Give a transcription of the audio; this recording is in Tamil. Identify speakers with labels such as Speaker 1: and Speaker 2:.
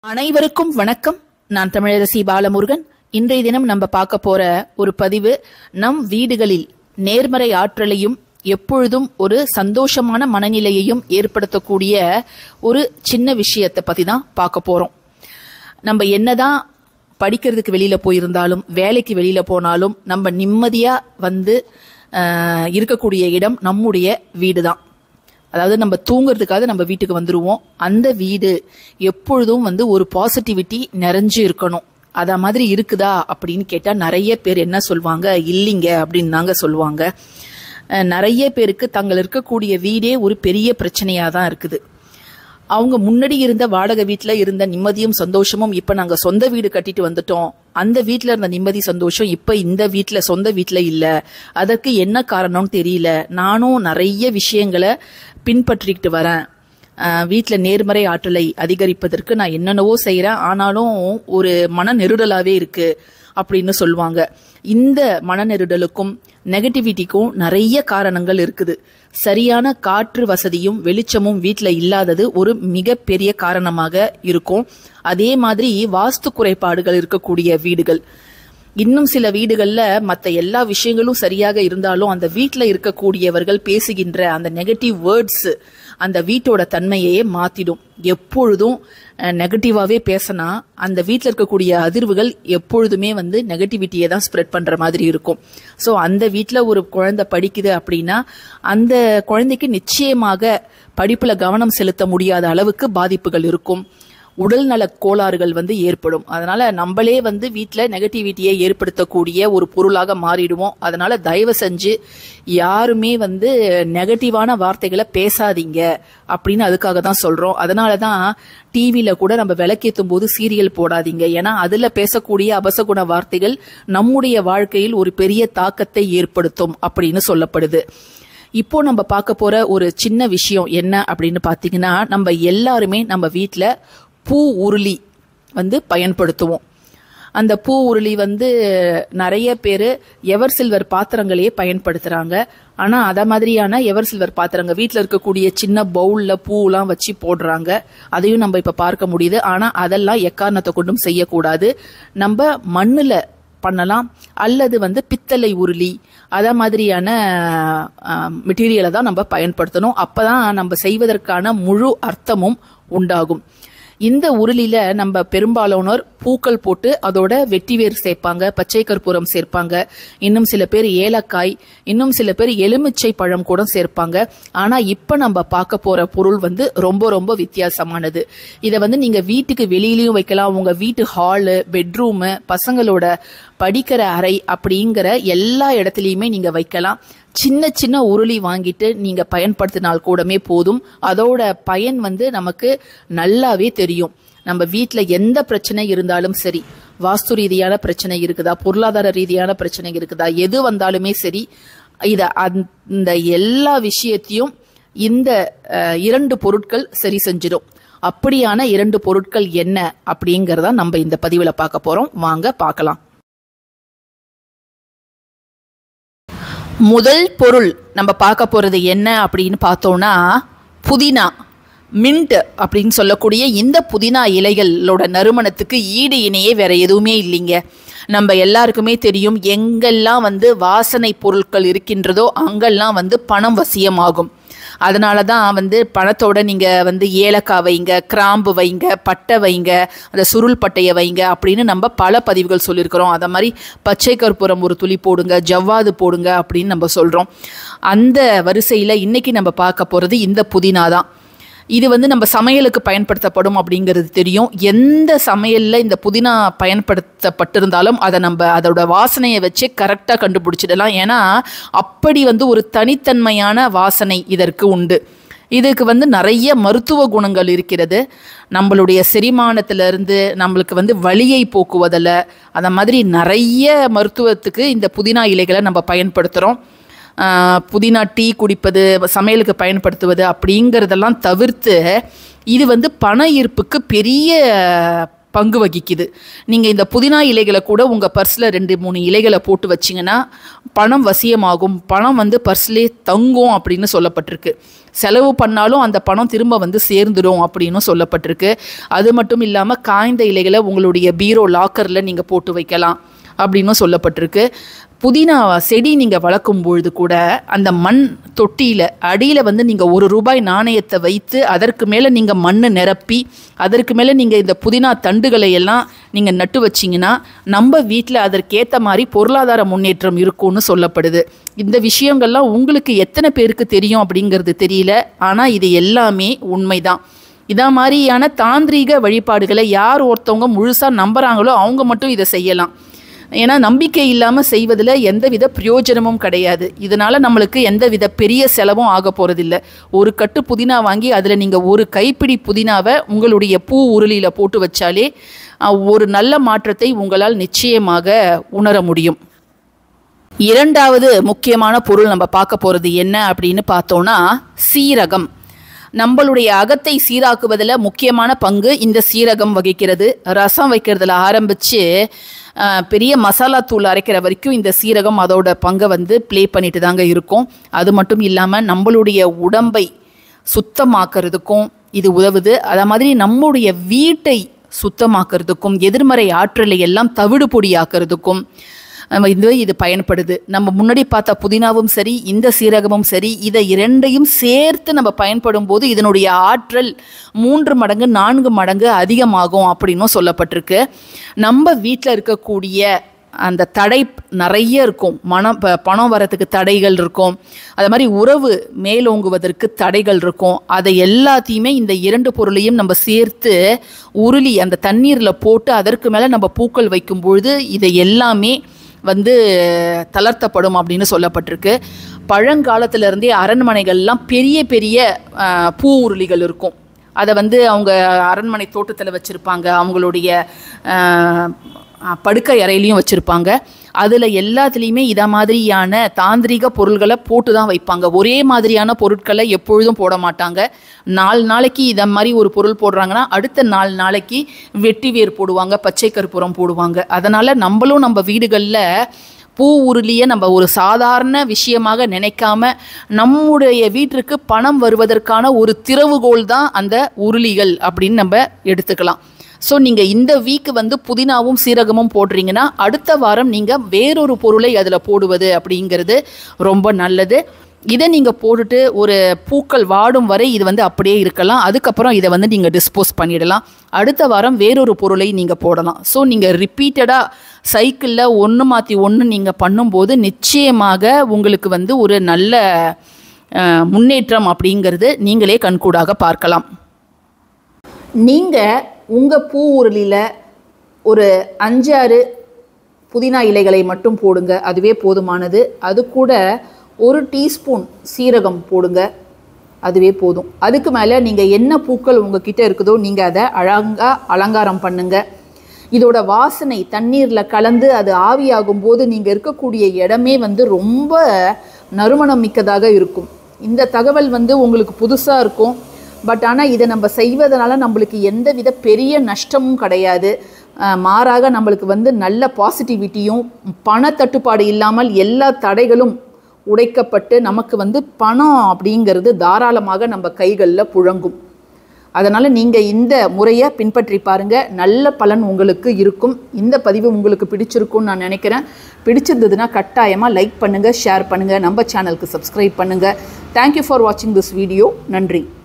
Speaker 1: அனைவருக்கும் வணக்கம் நான் தமிழரசி பாலமுருகன் இன்றைய தினம் நம்ம பார்க்க போற ஒரு பதிவு நம் வீடுகளில் நேர்மறை ஆற்றலையும் எப்பொழுதும் ஒரு சந்தோஷமான மனநிலையையும் ஏற்படுத்தக்கூடிய ஒரு சின்ன விஷயத்தை பத்தி தான் பார்க்க போறோம் நம்ம என்னதான் படிக்கிறதுக்கு வெளியில போயிருந்தாலும் வேலைக்கு வெளியில போனாலும் நம்ம நிம்மதியா வந்து ஆஹ், இருக்கக்கூடிய இடம் நம்முடைய வீடு தான் அதாவது நம்ம தூங்குறதுக்காக நம்ம வீட்டுக்கு வந்துருவோம் அந்த வீடு எப்பொழுதும் வந்து ஒரு பாசிட்டிவிட்டி நிறைஞ்சு இருக்கணும் அத மாதிரி இருக்குதா அப்படின்னு கேட்டா நிறைய பேர் என்ன சொல்லுவாங்க இல்லைங்க அப்படின்னு தாங்க சொல்லுவாங்க அஹ் நிறைய பேருக்கு தங்கள் இருக்கக்கூடிய வீடே ஒரு பெரிய பிரச்சனையா தான் இருக்குது அவங்க முன்னாடி இருந்த வாடகை வீட்ல இருந்த நிம்மதியும் சந்தோஷமும் இப்ப நாங்க சொந்த வீடு கட்டிட்டு வந்துட்டோம் அந்த வீட்ல இருந்த நிம்மதி சந்தோஷம் இப்ப இந்த வீட்ல சொந்த வீட்ல இல்ல அதற்கு என்ன காரணம்னு தெரியல நானும் நிறைய விஷயங்களை பின்பற்றிக்கிட்டு வரேன் ஆஹ் வீட்ல நேர்மறை ஆற்றலை அதிகரிப்பதற்கு நான் என்னென்னவோ செய்யறேன் ஆனாலும் ஒரு மன நெருடலாவே இருக்கு அப்படின்னு சொல்லுவாங்க இந்த மன நெருடலுக்கும் நெகட்டிவிட்டிக்கும் நிறைய காரணங்கள் இருக்குது சரியான காற்று வசதியும் வெளிச்சமும் வீட்ல இல்லாதது ஒரு மிகப்பெரிய காரணமாக இருக்கும் அதே மாதிரி வாஸ்து குறைபாடுகள் இருக்கக்கூடிய வீடுகள் இன்னும் சில வீடுகள்ல மத்த எல்லா விஷயங்களும் சரியாக இருந்தாலும் அந்த வீட்ல இருக்கக்கூடியவர்கள் பேசுகின்ற அந்த நெகட்டிவ் வேர்ட்ஸ் அந்த வீட்டோட தன்மையையே மாத்திடும் எப்பொழுதும் நெகட்டிவாவே பேசினா அந்த வீட்ல இருக்கக்கூடிய அதிர்வுகள் எப்பொழுதுமே வந்து நெகட்டிவிட்டியை தான் ஸ்ப்ரெட் பண்ற மாதிரி இருக்கும் ஸோ அந்த வீட்ல ஒரு குழந்தை படிக்குது அப்படின்னா அந்த குழந்தைக்கு நிச்சயமாக படிப்புல கவனம் செலுத்த முடியாத அளவுக்கு பாதிப்புகள் இருக்கும் உடல்நல கோளாறுகள் வந்து ஏற்படும் அதனால நம்மளே வந்து வீட்ல நெகட்டிவிட்டியை ஏற்படுத்தக்கூடிய ஒரு பொருளாக மாறிடுவோம் அதனால தயவு செஞ்சு யாருமே வந்து நெகட்டிவான வார்த்தைகளை பேசாதீங்க அப்படின்னு அதுக்காக தான் சொல்றோம் அதனால தான் டிவியில கூட நம்ம விளக்கேற்றும் போது சீரியல் போடாதீங்க ஏன்னா அதுல பேசக்கூடிய அபசகுண வார்த்தைகள் நம்முடைய வாழ்க்கையில் ஒரு பெரிய தாக்கத்தை ஏற்படுத்தும் அப்படின்னு சொல்லப்படுது இப்போ நம்ம பார்க்க போற ஒரு சின்ன விஷயம் என்ன அப்படின்னு பாத்தீங்கன்னா நம்ம எல்லாருமே நம்ம வீட்ல பூ உருளி வந்து பயன்படுத்துவோம் அந்த பூ உருளி வந்து நிறைய பேர் எவர் சில்வர் பாத்திரங்களையே பயன்படுத்துறாங்க ஆனா அத மாதிரியான எவர் சில்வர் பாத்திரங்க வீட்ல இருக்கக்கூடிய சின்ன பவுல்ல பூலாம் வச்சு போடுறாங்க அதையும் நம்ம இப்ப பார்க்க முடியுது ஆனா அதெல்லாம் எக்காரணத்தை கொண்டும் செய்யக்கூடாது நம்ம மண்ணுல பண்ணலாம் அல்லது வந்து பித்தளை உருளி அத மாதிரியான மெட்டீரியலை தான் நம்ம பயன்படுத்தணும் அப்பதான் நம்ம செய்வதற்கான முழு அர்த்தமும் உண்டாகும் இந்த உருளில நம்ம பெரும்பாலானோர் பூக்கள் போட்டு அதோட வெட்டிவேர் சேர்ப்பாங்க பச்சை கற்பூரம் சேர்ப்பாங்க இன்னும் சில பேர் ஏலக்காய் இன்னும் சில பேர் எலுமிச்சை பழம் கூட சேர்ப்பாங்க ஆனா இப்ப நம்ம பார்க்க போற பொருள் வந்து ரொம்ப ரொம்ப வித்தியாசமானது இதை வந்து நீங்க வீட்டுக்கு வெளியிலயும் வைக்கலாம் உங்க வீட்டு ஹாலு பெட்ரூமு பசங்களோட படிக்கிற அறை அப்படிங்கிற எல்லா இடத்துலயுமே நீங்க வைக்கலாம் சின்ன சின்ன உருளி வாங்கிட்டு நீங்க பயன்படுத்தினால் கூடமே போதும் அதோட பயன் வந்து நமக்கு நல்லாவே தெரியும் நம்ம வீட்ல எந்த பிரச்சனை இருந்தாலும் சரி வாஸ்து ரீதியான பிரச்சனை இருக்குதா பொருளாதார ரீதியான பிரச்சனை இருக்குதா எது வந்தாலுமே சரி இத அந்த எல்லா விஷயத்தையும் இந்த அஹ், இரண்டு பொருட்கள் சரி செஞ்சிடும் அப்படியான இரண்டு பொருட்கள் என்ன அப்படிங்கறத நம்ம இந்த பதிவுல பார்க்க போறோம் வாங்க பார்க்கலாம் முதல் பொருள் நம்ம பார்க்க போறது என்ன அப்படின்னு பார்த்தோம்னா புதினா மின்ட் அப்படின்னு சொல்லக்கூடிய இந்த புதினா இலைகளோட நறுமணத்துக்கு ஈடு இணையே வேற எதுவுமே இல்லைங்க நம்ம எல்லாருக்குமே தெரியும் எங்கெல்லாம் வந்து வாசனை பொருட்கள் இருக்கின்றதோ அங்கெல்லாம் வந்து பணம் வசியமாகும் அதனால தான் வந்து பணத்தோட நீங்கள் வந்து ஏலக்காய் வைங்க கிராம்பு வைங்க பட்டை வைங்க அந்த சுருள் பட்டையை வைங்க அப்படின்னு நம்ம பல பதிவுகள் சொல்லியிருக்கிறோம் அதை மாதிரி பச்சை கற்பூரம் ஒரு துளி போடுங்க ஜவ்வாது போடுங்க அப்படின்னு நம்ம சொல்கிறோம் அந்த வரிசையில் இன்னைக்கு நம்ம பார்க்க போகிறது இந்த புதினா தான் இது வந்து நம்ம சமையலுக்கு பயன்படுத்தப்படும் அப்படிங்கிறது தெரியும் எந்த சமையலில் இந்த புதினா பயன்படுத்தப்பட்டிருந்தாலும் அதை நம்ம அதோட வாசனையை வச்சு கரெக்டாக கண்டுபிடிச்சிடலாம் ஏன்னா அப்படி வந்து ஒரு தனித்தன்மையான வாசனை இதற்கு உண்டு இதுக்கு வந்து நிறைய மருத்துவ குணங்கள் இருக்கிறது நம்மளுடைய செரிமானத்திலிருந்து நம்மளுக்கு வந்து வலியை போக்குவதில் அந்த மாதிரி நிறைய மருத்துவத்துக்கு இந்த புதினா இலைகளை நம்ம பயன்படுத்துகிறோம் ஆஹ் புதினா டீ குடிப்பது சமையலுக்கு பயன்படுத்துவது அப்படிங்கிறதெல்லாம் தவிர்த்து இது வந்து பண ஈர்ப்புக்கு பெரிய பங்கு வகிக்குது நீங்கள் இந்த புதினா இலைகளை கூட உங்கள் பர்ஸில் ரெண்டு மூணு இலைகளை போட்டு வச்சிங்கன்னா பணம் வசியமாகும் பணம் வந்து பர்ஸ்லேயே தங்கும் அப்படின்னு சொல்லப்பட்டிருக்கு செலவு பண்ணாலும் அந்த பணம் திரும்ப வந்து சேர்ந்துடும் அப்படின்னு சொல்லப்பட்டிருக்கு அது மட்டும் இல்லாமல் காய்ந்த இலைகளை உங்களுடைய பீரோ லாக்கரில் நீங்கள் போட்டு வைக்கலாம் அப்படின்னு சொல்லப்பட்டிருக்கு புதினா செடி நீங்கள் வளர்க்கும் பொழுது கூட அந்த மண் தொட்டியில் அடியில் வந்து நீங்கள் ஒரு ரூபாய் நாணயத்தை வைத்து அதற்கு மேலே நீங்கள் மண்ணை நிரப்பி அதற்கு மேலே நீங்கள் இந்த புதினா தண்டுகளை எல்லாம் நீங்கள் நட்டு வச்சிங்கன்னா நம்ம வீட்டில் அதற்கேற்ற மாதிரி பொருளாதார முன்னேற்றம் இருக்கும்னு சொல்லப்படுது இந்த விஷயங்கள்லாம் உங்களுக்கு எத்தனை பேருக்கு தெரியும் அப்படிங்கிறது தெரியல ஆனால் இது எல்லாமே உண்மைதான் இதா மாதிரியான தாந்திரீக வழிபாடுகளை யார் ஒருத்தவங்க முழுசாக நம்புகிறாங்களோ அவங்க மட்டும் இதை செய்யலாம் ஏன்னா நம்பிக்கை இல்லாமல் செய்வதில் எந்தவித பிரயோஜனமும் கிடையாது இதனால் நம்மளுக்கு எந்தவித பெரிய செலவும் ஆக போகிறதில்ல ஒரு கட்டு புதினா வாங்கி அதில் நீங்கள் ஒரு கைப்பிடி புதினாவை உங்களுடைய பூ உருளியில் போட்டு வச்சாலே அஹ், ஒரு நல்ல மாற்றத்தை உங்களால் நிச்சயமாக உணர முடியும் இரண்டாவது முக்கியமான பொருள் நம்ம பார்க்க போகிறது என்ன அப்படின்னு பார்த்தோன்னா சீரகம் நம்மளுடைய அகத்தை சீராக்குவதில் முக்கியமான பங்கு இந்த சீரகம் வகிக்கிறது ரசம் வைக்கிறதுல ஆரம்பித்து பெரிய மசாலா தூள் அரைக்கிற வரைக்கும் இந்த சீரகம் அதோட பங்கை வந்து ப்ளே பண்ணிட்டு தாங்க இருக்கும் அது மட்டும் இல்லாமல் நம்மளுடைய உடம்பை சுத்தமாக்குறதுக்கும் இது உதவுது அதே மாதிரி நம்முடைய வீட்டை சுத்தமாக்குறதுக்கும் எதிர்மறை ஆற்றலை எல்லாம் தவிடு பொடியாக்குறதுக்கும் நம்ம இது இது பயன்படுது நம்ம முன்னாடி பார்த்த புதினாவும் சரி இந்த சீரகமும் சரி இதை இரண்டையும் சேர்த்து நம்ம பயன்படும் போது இதனுடைய ஆற்றல் மூன்று மடங்கு நான்கு மடங்கு அதிகமாகும் அப்படின்னும் சொல்லப்பட்டிருக்கு நம்ம வீட்டில் இருக்கக்கூடிய அந்த தடை நிறைய இருக்கும் மனம் ப- பணம் வரத்துக்கு தடைகள் இருக்கும் அது மாதிரி உறவு மேலோங்குவதற்கு தடைகள் இருக்கும் அதை எல்லாத்தையுமே இந்த இரண்டு பொருளையும் நம்ம சேர்த்து உருளி அந்த தண்ணீரில் போட்டு அதற்கு மேலே நம்ம பூக்கள் வைக்கும் பொழுது இதை எல்லாமே வந்து தளர்த்தப்படும் அப்படின்னு சொல்லப்பட்டிருக்கு பழங்காலத்துல இருந்தே அரண்மனைகள்லாம் பெரிய பெரிய ஆஹ், பூ உருளிகள் இருக்கும் அதை வந்து அவங்க அரண்மனை தோட்டத்தில் வச்சுருப்பாங்க அவங்களுடைய ஆஹ், படுக்கை அறையிலையும் வச்சுருப்பாங்க அதில் எல்லாத்துலேயுமே இதை மாதிரியான தாந்திரிக பொருள்களை போட்டு தான் வைப்பாங்க ஒரே மாதிரியான பொருட்களை எப்பொழுதும் போட மாட்டாங்க நாலு நாளைக்கு இதை மாதிரி ஒரு பொருள் போடுறாங்கன்னா அடுத்த நாலு நாளைக்கு வெட்டி வேர் போடுவாங்க பச்சை கற்பூரம் போடுவாங்க அதனால் நம்மளும் நம்ம வீடுகளில் பூ உருளியை நம்ம ஒரு சாதாரண விஷயமாக நினைக்காம நம்முடைய வீட்டிற்கு பணம் வருவதற்கான ஒரு திறவுகோல் தான் அந்த உருளிகள் அப்படின்னு நம்ம எடுத்துக்கலாம் ஸோ நீங்கள் இந்த வீக் வந்து புதினாவும் சீரகமும் போடுறீங்கன்னா அடுத்த வாரம் நீங்கள் வேறொரு பொருளை அதில் போடுவது அப்படிங்கிறது ரொம்ப நல்லது இதை நீங்கள் போட்டுட்டு ஒரு பூக்கள் வாடும் வரை இது வந்து அப்படியே இருக்கலாம் அதுக்கப்புறம் இதை வந்து நீங்கள் டிஸ்போஸ் பண்ணிடலாம் அடுத்த வாரம் வேறொரு பொருளை நீங்கள் போடலாம் ஸோ நீங்கள் ரிப்பீட்டடாக சைக்கிளில் ஒன்று மாற்றி ஒன்று நீங்கள் பண்ணும்போது நிச்சயமாக உங்களுக்கு வந்து ஒரு நல்ல அஹ், முன்னேற்றம் அப்படிங்கிறது நீங்களே கண்கூடாக பார்க்கலாம் நீங்கள் உங்கள் பூ உருளியில் ஒரு அஞ்சாறு புதினா இலைகளை மட்டும் போடுங்க அதுவே போதுமானது அது கூட ஒரு டீஸ்பூன் சீரகம் போடுங்க அதுவே போதும் அதுக்கு மேலே நீங்கள் என்ன பூக்கள் உங்ககிட்ட இருக்குதோ நீங்கள் அதை அழகாக அலங்காரம் பண்ணுங்க இதோட வாசனை தண்ணீரில் கலந்து அது ஆவியாகும் போது நீங்கள் இருக்கக்கூடிய இடமே வந்து ரொம்ப நறுமணம் மிக்கதாக இருக்கும் இந்த தகவல் வந்து உங்களுக்கு புதுசாக இருக்கும் பட் ஆனால் இதை நம்ம செய்வதனால நம்மளுக்கு எந்தவித பெரிய நஷ்டமும் கிடையாது அஹ் மாறாக நம்மளுக்கு வந்து நல்ல பாசிட்டிவிட்டியும் பண தட்டுப்பாடு இல்லாமல் எல்லா தடைகளும் உடைக்கப்பட்டு நமக்கு வந்து பணம் அப்படிங்கிறது தாராளமாக நம்ம கைகளில் புழங்கும் அதனால் நீங்கள் இந்த முறையை பின்பற்றி பாருங்கள் நல்ல பலன் உங்களுக்கு இருக்கும் இந்த பதிவு உங்களுக்கு பிடிச்சிருக்கும்னு நான் நினைக்கிறேன் பிடிச்சிருந்ததுன்னா கட்டாயமாக லைக் பண்ணுங்கள் ஷேர் பண்ணுங்கள் நம்ம சேனலுக்கு சப்ஸ்கிரைப் பண்ணுங்கள் தேங்க்யூ ஃபார் வாட்சிங் திஸ் வீடியோ நன்றி